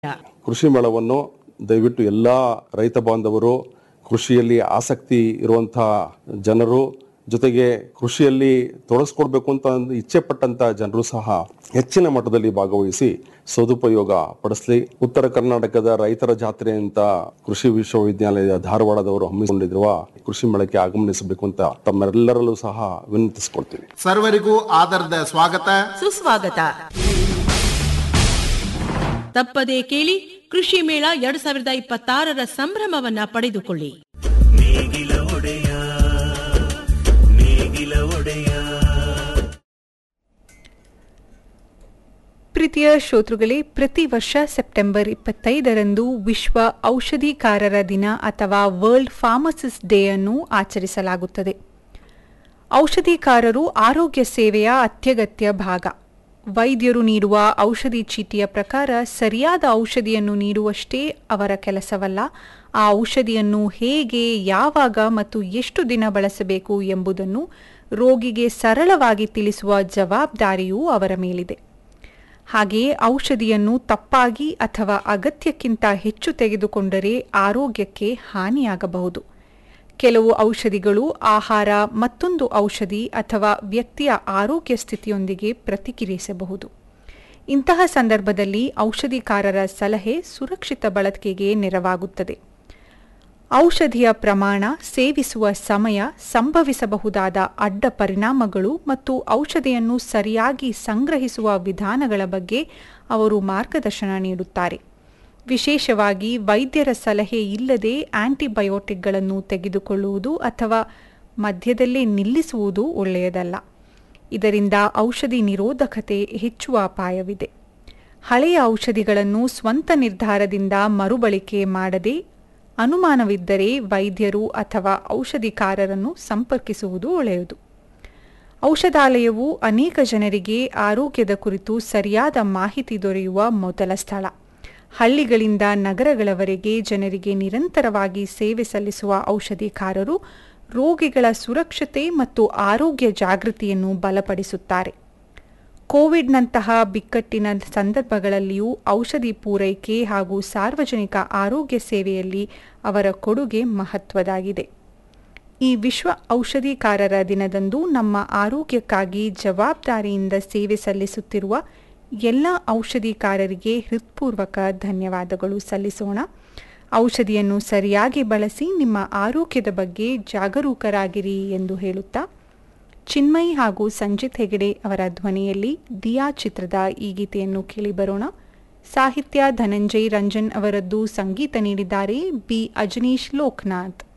ಕೃಷಿ ಮೇಳವನ್ನು ದಯವಿಟ್ಟು ಎಲ್ಲ ರೈತ ಬಾಂಧವರು ಕೃಷಿಯಲ್ಲಿ ಆಸಕ್ತಿ ಇರುವಂತಹ ಜನರು ಜೊತೆಗೆ ಕೃಷಿಯಲ್ಲಿ ತೊಡಗಿಸ್ಕೊಡ್ಬೇಕು ಅಂತ ಒಂದು ಇಚ್ಛೆ ಪಟ್ಟಂತ ಜನರು ಸಹ ಹೆಚ್ಚಿನ ಮಟ್ಟದಲ್ಲಿ ಭಾಗವಹಿಸಿ ಸದುಪಯೋಗ ಪಡಿಸಲಿ ಉತ್ತರ ಕರ್ನಾಟಕದ ರೈತರ ಜಾತ್ರೆ ಅಂತ ಕೃಷಿ ವಿಶ್ವವಿದ್ಯಾಲಯ ಧಾರವಾಡದವರು ಹಮ್ಮಿಕೊಂಡಿರುವ ಕೃಷಿ ಮೇಳಕ್ಕೆ ಆಗಮನಿಸಬೇಕು ಅಂತ ತಮ್ಮೆಲ್ಲರಲ್ಲೂ ಸಹ ವಿನಂತಿಸ್ಕೊಳ್ತೀನಿ ಸರ್ವರಿಗೂ ಆದರದ ಸ್ವಾಗತ ಸುಸ್ವಾಗತ ತಪ್ಪದೇ ಕೇಳಿ ಕೃಷಿ ಮೇಳ ಎರಡ್ ಸಾವಿರದ ಇಪ್ಪತ್ತಾರರ ಸಂಭ್ರಮವನ್ನ ಪಡೆದುಕೊಳ್ಳಿ ಪ್ರೀತಿಯ ಶ್ರೋತೃಗಳೇ ಪ್ರತಿ ವರ್ಷ ಸೆಪ್ಟೆಂಬರ್ ಇಪ್ಪತ್ತೈದರಂದು ವಿಶ್ವ ಔಷಧಿಕಾರರ ದಿನ ಅಥವಾ ವರ್ಲ್ಡ್ ಫಾರ್ಮಸಿಸ್ಟ್ ಡೇ ಅನ್ನು ಆಚರಿಸಲಾಗುತ್ತದೆ ಔಷಧಿಕಾರರು ಆರೋಗ್ಯ ಸೇವೆಯ ಅತ್ಯಗತ್ಯ ಭಾಗ ವೈದ್ಯರು ನೀಡುವ ಔಷಧಿ ಚೀಟಿಯ ಪ್ರಕಾರ ಸರಿಯಾದ ಔಷಧಿಯನ್ನು ನೀಡುವಷ್ಟೇ ಅವರ ಕೆಲಸವಲ್ಲ ಆ ಔಷಧಿಯನ್ನು ಹೇಗೆ ಯಾವಾಗ ಮತ್ತು ಎಷ್ಟು ದಿನ ಬಳಸಬೇಕು ಎಂಬುದನ್ನು ರೋಗಿಗೆ ಸರಳವಾಗಿ ತಿಳಿಸುವ ಜವಾಬ್ದಾರಿಯೂ ಅವರ ಮೇಲಿದೆ ಹಾಗೆಯೇ ಔಷಧಿಯನ್ನು ತಪ್ಪಾಗಿ ಅಥವಾ ಅಗತ್ಯಕ್ಕಿಂತ ಹೆಚ್ಚು ತೆಗೆದುಕೊಂಡರೆ ಆರೋಗ್ಯಕ್ಕೆ ಹಾನಿಯಾಗಬಹುದು ಕೆಲವು ಔಷಧಿಗಳು ಆಹಾರ ಮತ್ತೊಂದು ಔಷಧಿ ಅಥವಾ ವ್ಯಕ್ತಿಯ ಆರೋಗ್ಯ ಸ್ಥಿತಿಯೊಂದಿಗೆ ಪ್ರತಿಕ್ರಿಯಿಸಬಹುದು ಇಂತಹ ಸಂದರ್ಭದಲ್ಲಿ ಔಷಧಿಕಾರರ ಸಲಹೆ ಸುರಕ್ಷಿತ ಬಳಕೆಗೆ ನೆರವಾಗುತ್ತದೆ ಔಷಧಿಯ ಪ್ರಮಾಣ ಸೇವಿಸುವ ಸಮಯ ಸಂಭವಿಸಬಹುದಾದ ಅಡ್ಡ ಪರಿಣಾಮಗಳು ಮತ್ತು ಔಷಧಿಯನ್ನು ಸರಿಯಾಗಿ ಸಂಗ್ರಹಿಸುವ ವಿಧಾನಗಳ ಬಗ್ಗೆ ಅವರು ಮಾರ್ಗದರ್ಶನ ನೀಡುತ್ತಾರೆ ವಿಶೇಷವಾಗಿ ವೈದ್ಯರ ಸಲಹೆ ಇಲ್ಲದೆ ಆಂಟಿಬಯೋಟಿಕ್ಗಳನ್ನು ತೆಗೆದುಕೊಳ್ಳುವುದು ಅಥವಾ ಮಧ್ಯದಲ್ಲೇ ನಿಲ್ಲಿಸುವುದು ಒಳ್ಳೆಯದಲ್ಲ ಇದರಿಂದ ಔಷಧಿ ನಿರೋಧಕತೆ ಹೆಚ್ಚುವ ಅಪಾಯವಿದೆ ಹಳೆಯ ಔಷಧಿಗಳನ್ನು ಸ್ವಂತ ನಿರ್ಧಾರದಿಂದ ಮರುಬಳಕೆ ಮಾಡದೆ ಅನುಮಾನವಿದ್ದರೆ ವೈದ್ಯರು ಅಥವಾ ಔಷಧಿಕಾರರನ್ನು ಸಂಪರ್ಕಿಸುವುದು ಒಳ್ಳೆಯದು ಔಷಧಾಲಯವು ಅನೇಕ ಜನರಿಗೆ ಆರೋಗ್ಯದ ಕುರಿತು ಸರಿಯಾದ ಮಾಹಿತಿ ದೊರೆಯುವ ಮೊದಲ ಸ್ಥಳ ಹಳ್ಳಿಗಳಿಂದ ನಗರಗಳವರೆಗೆ ಜನರಿಗೆ ನಿರಂತರವಾಗಿ ಸೇವೆ ಸಲ್ಲಿಸುವ ಔಷಧಿಕಾರರು ರೋಗಿಗಳ ಸುರಕ್ಷತೆ ಮತ್ತು ಆರೋಗ್ಯ ಜಾಗೃತಿಯನ್ನು ಬಲಪಡಿಸುತ್ತಾರೆ ಕೋವಿಡ್ನಂತಹ ಬಿಕ್ಕಟ್ಟಿನ ಸಂದರ್ಭಗಳಲ್ಲಿಯೂ ಔಷಧಿ ಪೂರೈಕೆ ಹಾಗೂ ಸಾರ್ವಜನಿಕ ಆರೋಗ್ಯ ಸೇವೆಯಲ್ಲಿ ಅವರ ಕೊಡುಗೆ ಮಹತ್ವದಾಗಿದೆ ಈ ವಿಶ್ವ ಔಷಧಿಕಾರರ ದಿನದಂದು ನಮ್ಮ ಆರೋಗ್ಯಕ್ಕಾಗಿ ಜವಾಬ್ದಾರಿಯಿಂದ ಸೇವೆ ಸಲ್ಲಿಸುತ್ತಿರುವ ಎಲ್ಲ ಔಷಧಿಕಾರರಿಗೆ ಹೃತ್ಪೂರ್ವಕ ಧನ್ಯವಾದಗಳು ಸಲ್ಲಿಸೋಣ ಔಷಧಿಯನ್ನು ಸರಿಯಾಗಿ ಬಳಸಿ ನಿಮ್ಮ ಆರೋಗ್ಯದ ಬಗ್ಗೆ ಜಾಗರೂಕರಾಗಿರಿ ಎಂದು ಹೇಳುತ್ತಾ ಚಿನ್ಮಯ್ ಹಾಗೂ ಸಂಜಿತ್ ಹೆಗಡೆ ಅವರ ಧ್ವನಿಯಲ್ಲಿ ದಿಯಾ ಚಿತ್ರದ ಈ ಗೀತೆಯನ್ನು ಕೇಳಿಬರೋಣ ಸಾಹಿತ್ಯ ಧನಂಜಯ್ ರಂಜನ್ ಅವರದ್ದು ಸಂಗೀತ ನೀಡಿದ್ದಾರೆ ಬಿ ಅಜನೀಶ್ ಲೋಕನಾಥ್